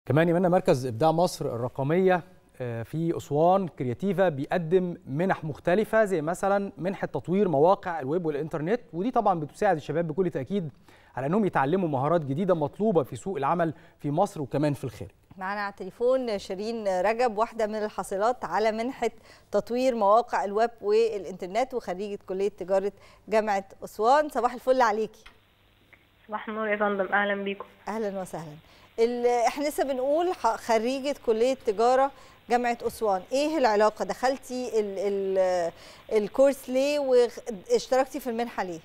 كمان يمنا مركز ابداع مصر الرقميه في اسوان كرياتيفا بيقدم منح مختلفه زي مثلا منحه تطوير مواقع الويب والانترنت ودي طبعا بتساعد الشباب بكل تاكيد على انهم يتعلموا مهارات جديده مطلوبه في سوق العمل في مصر وكمان في الخارج معنا على التليفون شيرين رجب واحده من الحاصلات على منحه تطوير مواقع الويب والانترنت وخريجه كليه تجاره جامعه اسوان صباح الفل عليكي صباح النور يا فندم اهلا بيكم اهلا وسهلا احنا لسه بنقول خريجه كليه تجاره جامعه اسوان ايه العلاقه دخلتي ال ال الكورس ليه واشتركتي في المنحه ليه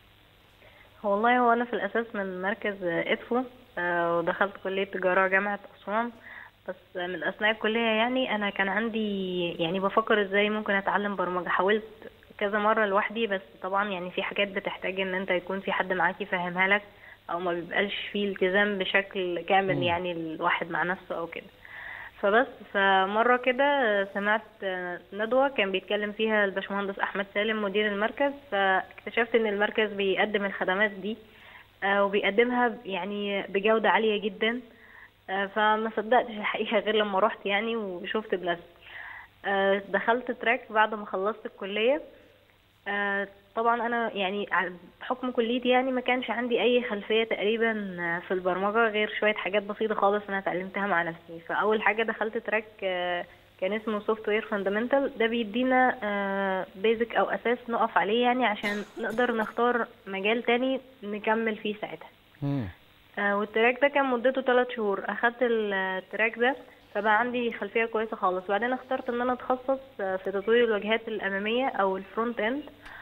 والله هو انا في الاساس من مركز ادفو ودخلت كليه تجاره جامعه اسوان بس من اثناء الكليه يعني انا كان عندي يعني بفكر ازاي ممكن اتعلم برمجه حاولت كذا مره لوحدي بس طبعا يعني في حاجات بتحتاج ان انت يكون في حد معاك يفهمها لك او ما بيبقاش فيه التزام بشكل كامل يعني الواحد مع نفسه او كده فبس فمره كده سمعت ندوه كان بيتكلم فيها الباشمهندس احمد سالم مدير المركز فاكتشفت ان المركز بيقدم الخدمات دي وبيقدمها يعني بجوده عاليه جدا فما صدقتش الحقيقه غير لما رحت يعني وشفت بنفسي دخلت تراك بعد ما خلصت الكليه طبعا انا يعني بحكم كليتي يعني ما كانش عندي اي خلفيه تقريبا في البرمجه غير شويه حاجات بسيطه خالص انا اتعلمتها مع نفسي فاول حاجه دخلت تراك كان اسمه سوفت وير فاندامنتال ده بيدينا بيزك او اساس نقف عليه يعني عشان نقدر نختار مجال تاني نكمل فيه ساعتها والتراك ده كان مدته 3 شهور اخدت التراك ده فبقى عندي خلفيه كويسه خالص بعدين اخترت ان انا اتخصص في تطوير الواجهات الاماميه او الفرونت اند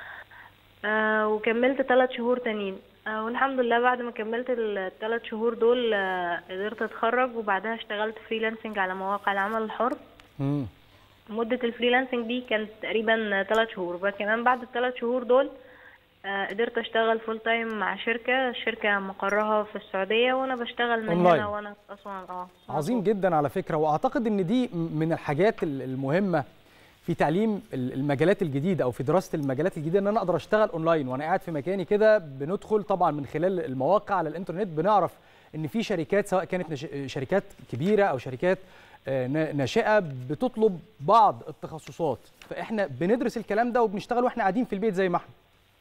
آه وكملت ثلاث شهور تانيين آه والحمد لله بعد ما كملت الثلاث شهور دول آه قدرت اتخرج وبعدها اشتغلت فريلانسنج على مواقع العمل الحر مم. مدة الفريلانسنج دي كانت تقريبا ثلاث شهور بقى كمان بعد الثلاث شهور دول قدرت اشتغل فول تايم مع شركة الشركة مقرها في السعودية وانا بشتغل من أونلاين. هنا وانا في اسوان اه عظيم جدا على فكره واعتقد ان دي من الحاجات المهمه في تعليم المجالات الجديده او في دراسه المجالات الجديده ان انا اقدر اشتغل اونلاين وانا قاعد في مكاني كده بندخل طبعا من خلال المواقع على الانترنت بنعرف ان في شركات سواء كانت نش... شركات كبيره او شركات ناشئه بتطلب بعض التخصصات فاحنا بندرس الكلام ده وبنشتغل واحنا قاعدين في البيت زي ما احنا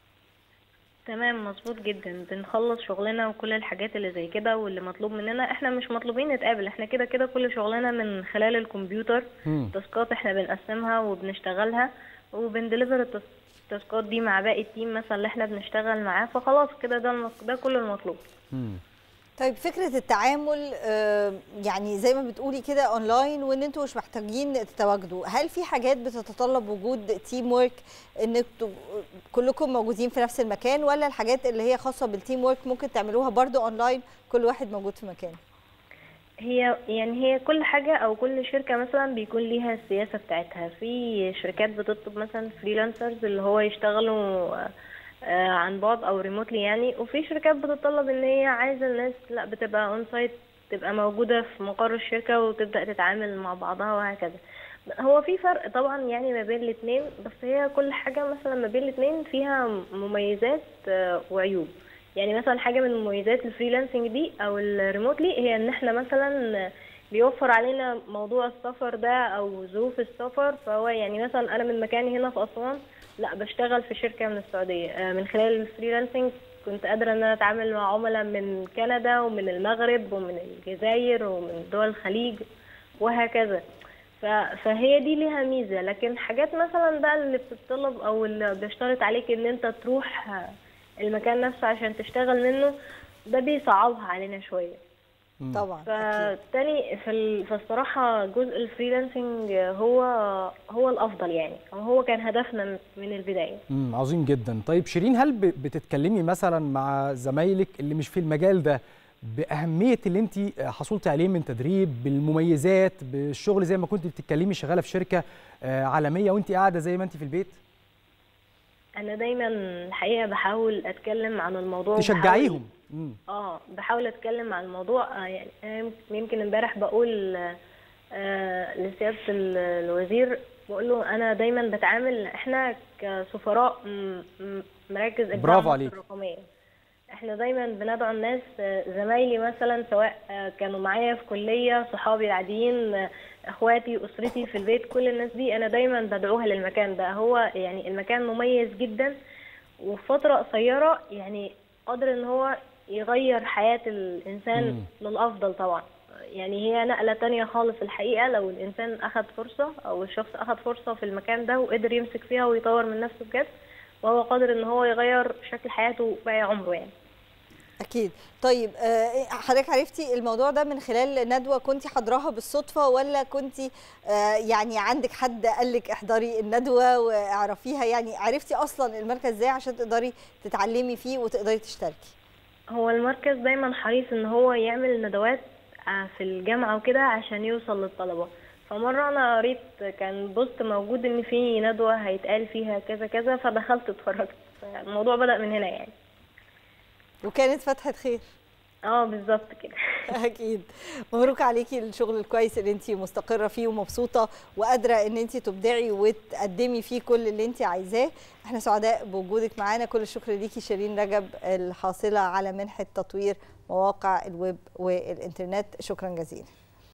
تمام مظبوط جدا بنخلص شغلنا وكل الحاجات اللي زي كده واللي مطلوب مننا احنا مش مطلوبين نتقابل احنا كده كده كل شغلنا من خلال الكمبيوتر مم. تاسكات احنا بنقسمها وبنشتغلها وبندليفر التاسكات دي مع باقي التيم مثلا اللي احنا بنشتغل معاه فخلاص كده ده المط- ده كل المطلوب مم. طيب فكره التعامل آه، يعني زي ما بتقولي كده اونلاين وان انتوا مش محتاجين تتواجدوا هل في حاجات بتتطلب وجود تيم ورك ان انتوا كلكم موجودين في نفس المكان ولا الحاجات اللي هي خاصه بالتيم ورك ممكن تعملوها برضو اونلاين كل واحد موجود في مكانه هي يعني هي كل حاجة أو كل شركة مثلا بيكون ليها السياسة بتاعتها في شركات بتطلب مثلا فريلانسرز اللي هو يشتغلوا آه، عن بعد أو ريموتلي يعني وفي شركات بتطلب إن هي عايزة الناس لا بتبقى اون سايت تبقى موجودة في مقر الشركة وتبدأ تتعامل مع بعضها وهكذا هو في فرق طبعا يعني ما بين الاتنين بس هي كل حاجة مثلا ما بين الاتنين فيها مميزات آه، وعيوب يعني مثلا حاجه من مميزات الفريلانسنج دي او الريموتلي هي ان احنا مثلا بيوفر علينا موضوع السفر ده او ظروف السفر فهو يعني مثلا انا من مكاني هنا في اسوان لا بشتغل في شركه من السعوديه آه، من خلال الفريلانسنج كنت قادره ان انا اتعامل مع عملاء من كندا ومن المغرب ومن الجزائر ومن دول الخليج وهكذا ف- فهي دي ليها ميزه لكن حاجات مثلا بقى اللي بتطلب او اللي بيشترط عليك ان انت تروح آه، المكان نفسه عشان تشتغل منه ده بيصعبها علينا شويه مم. طبعا أكيد. فتاني في ال- فالصراحه جزء الفريلانسنج هو هو الافضل يعني أو هو كان هدفنا من- من البدايه مم. عظيم جدا طيب شيرين هل ب- بتتكلمي مثلا مع زمايلك اللي مش في المجال ده باهميه اللي انت حصلتي عليه من تدريب بالمميزات بالشغل زي ما كنت بتتكلمي شغاله في شركه آه، عالميه وانت قاعده زي ما انت في البيت انا دايما الحقيقه بحاول اتكلم عن الموضوع وبحاول- تشجعيهم مم. اه بحاول اتكلم عن الموضوع آه يعني أنا يمكن- يمكن امبارح بقول آه، آه لسياده ال- الوزير بقول له انا دايما بتعامل احنا كسفراء م- م- مراكز إبداع برافو مصر عليك. الرقميه احنا دايما بندعو الناس آه، زمايلي مثلا سواء آه، كانوا معايا في كلية صحابي العاديين آه، اخواتي اسرتي في البيت كل الناس دي انا دايما بدعوها للمكان ده هو يعني المكان مميز جدا وفي فترة قصيرة يعني قادر ان هو يغير حياة الانسان للافضل طبعا يعني هي نقلة تانية خالص الحقيقة لو الانسان اخد فرصة او الشخص اخد فرصة في المكان ده وقدر يمسك فيها ويطور من نفسه بجد وهو قادر ان هو يغير شكل حياته باقي عمره يعني اكيد طيب آه، حضرتك عرفتي الموضوع ده من خلال ندوه كنت حضراها بالصدفه ولا كنت آه، يعني عندك حد قال لك احضري الندوه واعرفيها يعني عرفتي اصلا المركز ازاي عشان تقدري تتعلمي فيه وتقدري تشتركي هو المركز دايما حريص ان هو يعمل ندوات آه، في الجامعة وكده عشان يوصل للطلبة فمرة انا قريت كان بوست موجود ان في ندوة هيتقال فيها كذا كذا فدخلت اتفرجت الموضوع بدأ من هنا يعني وكانت فتحه خير اه بالظبط كده اكيد مبروك عليكي الشغل الكويس اللي انت مستقره فيه ومبسوطه وقادره ان انت تبدعي وتقدمي فيه كل اللي انت عايزاه احنا سعداء بوجودك معانا كل الشكر ليكي شيرين رجب الحاصله على منحه تطوير مواقع الويب والانترنت شكرا جزيلا